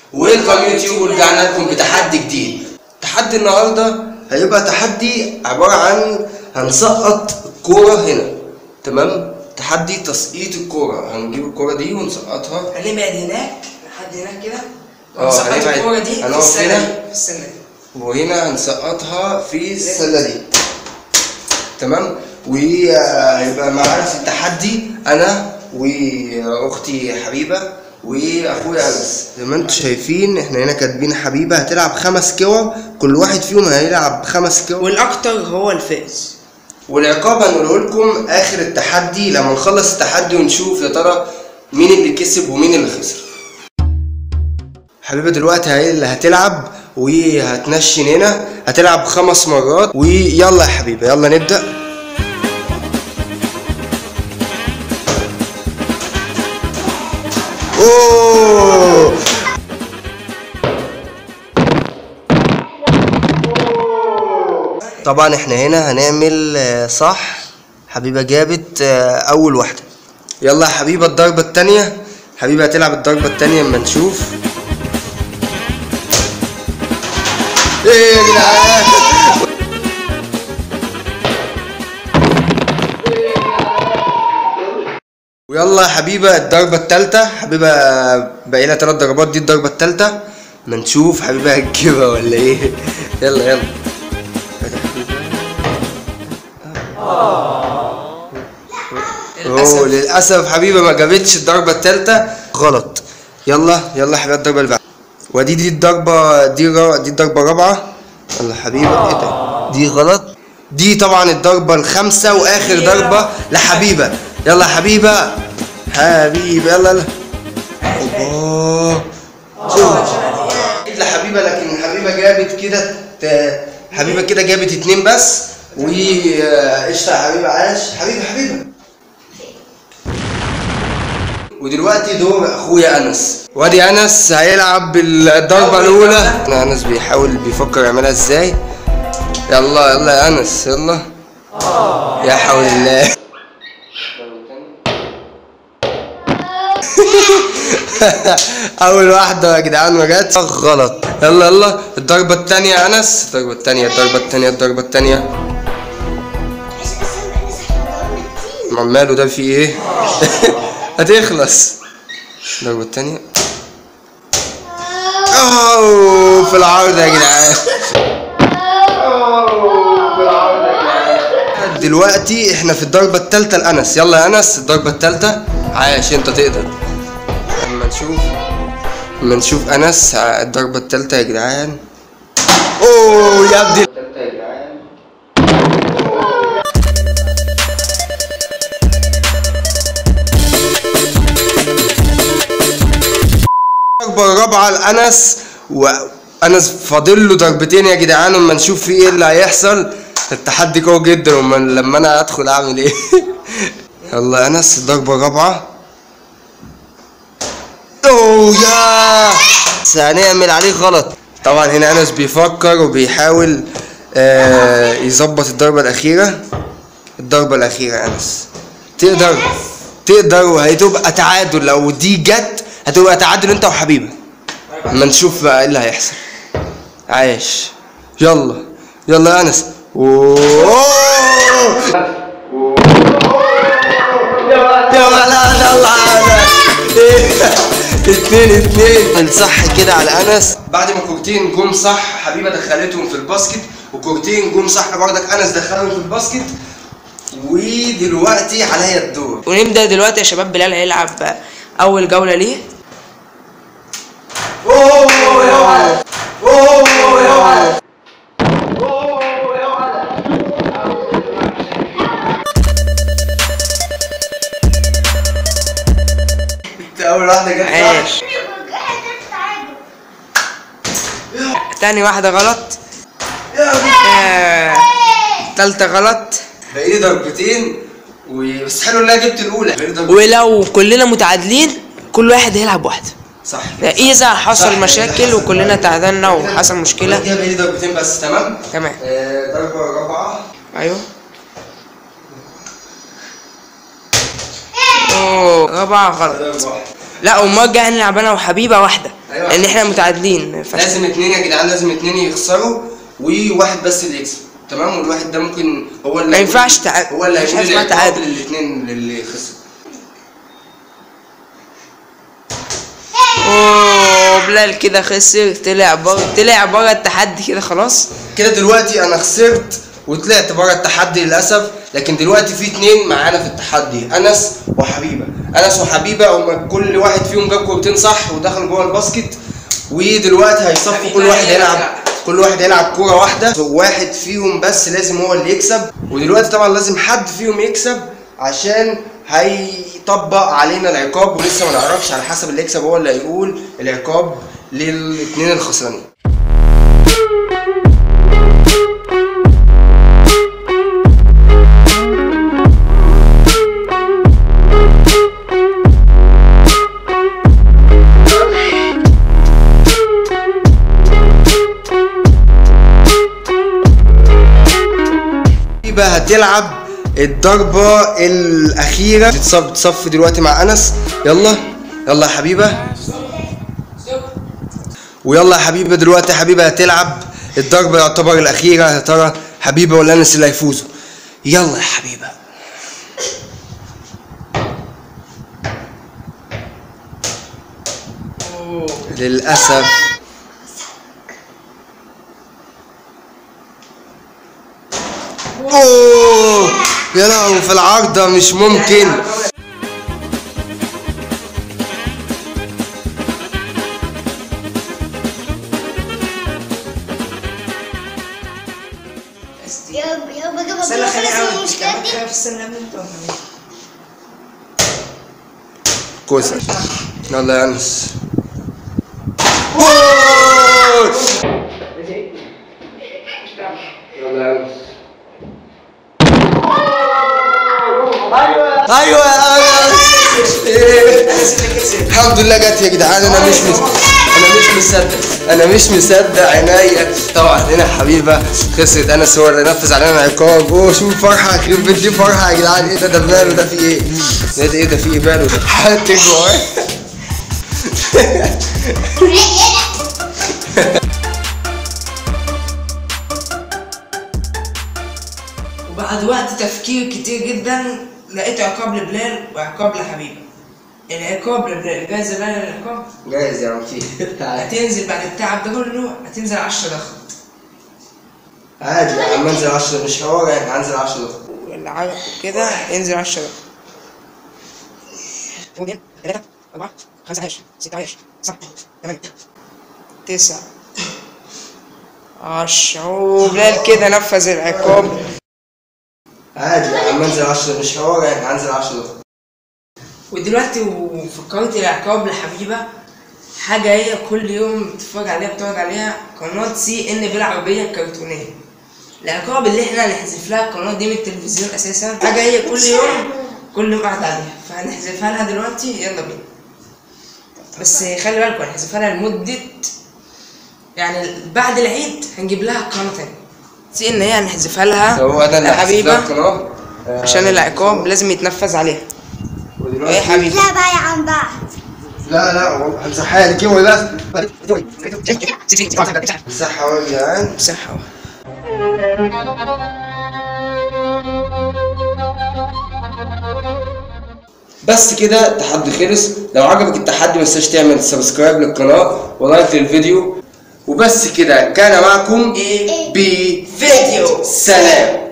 ويلكم يوتيوب ورجعنا لكم بتحدي جديد تحدي النهارده هيبقى تحدي عبارة عن هنسقط الكورة هنا تمام تحدي تسقيط الكورة هنجيب الكورة دي ونسقطها هنبعد هناك لحد هناك كده اه، ونسقط هنبعد. الكورة دي في هنقف السلة هنا. دي في السلة دي وهنا هنسقطها في السلة دي تمام وهيبقى معانا في التحدي انا واختي حبيبه واخويا انس زي ما انتم شايفين احنا هنا كاتبين حبيبه هتلعب خمس كور كل واحد فيهم هيلعب خمس كور والأكتر هو الفائز والعقاب هنقوله لكم اخر التحدي لما نخلص التحدي ونشوف يا ترى مين اللي كسب ومين اللي خسر حبيبه دلوقتي هي اللي هتلعب وهتنشن هنا هتلعب خمس مرات ويلا يا حبيبه يلا نبدا اوه طبعا احنا هنا هنعمل آه، صح حبيبه جابت آه، اول واحده يلا يا حبيبه الضربه التانية حبيبه هتلعب الضربه التانية اما نشوف ايه يا جدعان ويلا يا حبيبه الضربه التالتة حبيبه باقي لها تلات ضربات دي الضربه التالتة ما نشوف حبيبه هتجيبها ولا ايه يلا يلا اوه للاسف حبيبه ما جابتش الضربه الثالثه غلط يلا يلا يا حبيبه الضربه اللي بعدها ودي دي الضربه دي را دي الضربه الرابعه يلا يا حبيبه ايه ده دي غلط دي طبعا الضربه الخامسه واخر ضربه لحبيبه يلا يا حبيبه حبيبه يلا يلا اوبا لحبيبه لكن حبيبه جابت كده ت- حبيبه كده جابت اتنين بس وقشطه يا حبيبه عاش حبيبه حبيبه ودلوقتي دور اخويا انس وادي انس هيلعب بالضربه الاولى أنا انس بيحاول بيفكر يعملها ازاي يلا يلا يا انس يلا يا حول الله اول واحده يا جدعان ما جاتش غلط يلا يلا الضربه الثانيه يا انس الضربه الثانيه الضربه الثانيه الضربه الثانيه امال ماله ده في ايه هتخلص الضربه الثانيه اوه في العارضه يا جدعان دلوقتي احنا في الضربه الثالثه لانس يلا يا انس الضربه الثالثه عايش انت تقدر اما نشوف اما نشوف انس ع- الضربه الثالثه يا جدعان اوه يا ابني الثالثه يا جدعان الضربه الرابعه لانس وانس فاضل له ضربتين يا جدعان اما نشوف في ايه اللي هيحصل التحدي قوي جدا وما لما انا ادخل اعمل ايه يلا يا انس الضربه الرابعه اوه يا بس هنعمل عليه غلط طبعا هنا انس بيفكر وبيحاول آه يظبط الضربه الاخيره الضربه الاخيره يا انس تقدر تقدر وهتبقى تعادل لو دي جت هتبقى تعادل انت وحبيبه اما نشوف بقى ايه اللي هيحصل عايش يلا يلا يا انس أوه. يا ولد الله اتنين اتنين صح كده على انس بعد ما كورتين جم صح حبيبه دخلتهم في الباسكت وكورتين جم صح برضك انس دخلهم في الباسكت ودلوقتي عليا الدور ونبدأ دلوقتي يا شباب بلال هيلعب أول جولة ليه اوه يا ولد اوه يا ولد اول واحده جت عاش تاني واحدة غلط آه، تالتة غلط باقي لي ضربتين و- بس حلو ان انا جبت الاولى باقي لي ضربتين. ولو كلنا متعادلين كل واحد هيلعب واحدة صح إذا حصل صح. مشاكل وكلنا تعادلنا وحصل مشكلة كده باقي لي ضربتين بس تمام تمام آه، ضربه رابعه أيوه أوه رابعة غلط ضربه واحده لا المره الجايه هنلعب انا وحبيبه واحده أيوة. لان احنا متعادلين ما ينفعش. لازم اتنين يا جدعان لازم اتنين يخسروا وواحد بس اللي يكسب تمام والواحد ده ممكن هو اللي ما هيقول- ينفعش تعادل. هو اللي مفيش هيقول حاجة اسمها العقاب تعادل. للاتنين اللي خسر اوه بلال كده خسر طلع بره طلع بره التحدي كده خلاص كده دلوقتي انا خسرت وطلعت بره التحدي للاسف لكن دلوقتي في اتنين معانا في التحدي انس وحبيبه انس وحبيبه هم كل واحد فيهم جاب كورتين صح ودخلوا جوه الباسكت ودلوقتي هيصفوا كل واحد هيلعب كل واحد هيلعب كوره واحده واحد فيهم بس لازم هو اللي يكسب ودلوقتي طبعا لازم حد فيهم يكسب عشان هيطبق علينا العقاب ولسه ما نعرفش على حسب اللي يكسب هو اللي هيقول العقاب للاثنين الخسرانين حبيبة هتلعب الضربة الأخيرة تتصف تصف دلوقتي مع أنس يلا يلا يا حبيبة ويلا يا حبيبة دلوقتي يا حبيبة هتلعب الضربة يعتبر الأخيرة يا ترى حبيبة ولا أنس اللي هيفوزوا يلا يا حبيبة للأسف اوه يا لهوي في العارضة مش ممكن يابا يابا جابها سنة كده خليها خلاص أول المشكلة دي في السنة قبل انت ولا كوسة يلا يا انس أوه! يلا يا انس ايوه يا انس الحمد لله جت يا جدعان انا مش مس... انا مش مصدق انا مش مصدق عينيا طبعا هنا حبيبه خسرت انس هو اللي نفذ علينا العقاب اوه شوف فرحه يخرب بيت دي فرحه يا جدعان ايه ده ده ماله ده في ايه؟ ده ده ايه ده في ايه ماله ده؟ حالة جواه وبعد وقت تفكير كتير جدا لقيت عقاب لبلال وعقاب لحبيبه العقاب لبلال جاهز يا بلال العقاب جاهز يا عم في هتنزل بعد التعب ده كله هتنزل 10 ضغط عادي يا عم انزل 10 مش حوار يعني هنزل 10 دقيقة والعرق كده انزل 10 ضغط اثنين ثلاثة أربعة خمسة عشر ستة عشر سبعة ثمانية تسعة عشرة وبلال كده نفذ العقاب عادي يا عم انزل 10 مش حوار يعني هنزل 10 دقيقة ودلوقتي وفكرت العقاب لحبيبة حاجة هي كل يوم بتتفرج عليها بتتفرج عليها قناة سي ان بالعربية الكرتونية العقاب اللي احنا هنحذف لها القناة دي من التلفزيون اساسا حاجة هي كل يوم كل يوم قاعد عليها فهنحذفها لها دلوقتي يلا بينا بس خلي بالكم هنحذفها لها لمدة يعني بعد العيد هنجيب لها قناة تانية سي ان هي هنحذفها لها هو ده اللي يا هحذف لها حبيبة القناة آه، عشان العقاب لازم يتنفذ عليها ايه يا ودلوقتي حبيبي لا بقى يا عم بقى لا لا هو همسحها لك ايه بس مسحها اهو يا جدعان بصحة بس كده التحدي خلص لو عجبك التحدي ما تنساش تعمل سبسكرايب للقناة ولايك للفيديو وبس كده كان معكم إيه؟ بفيديو فيديو. سلام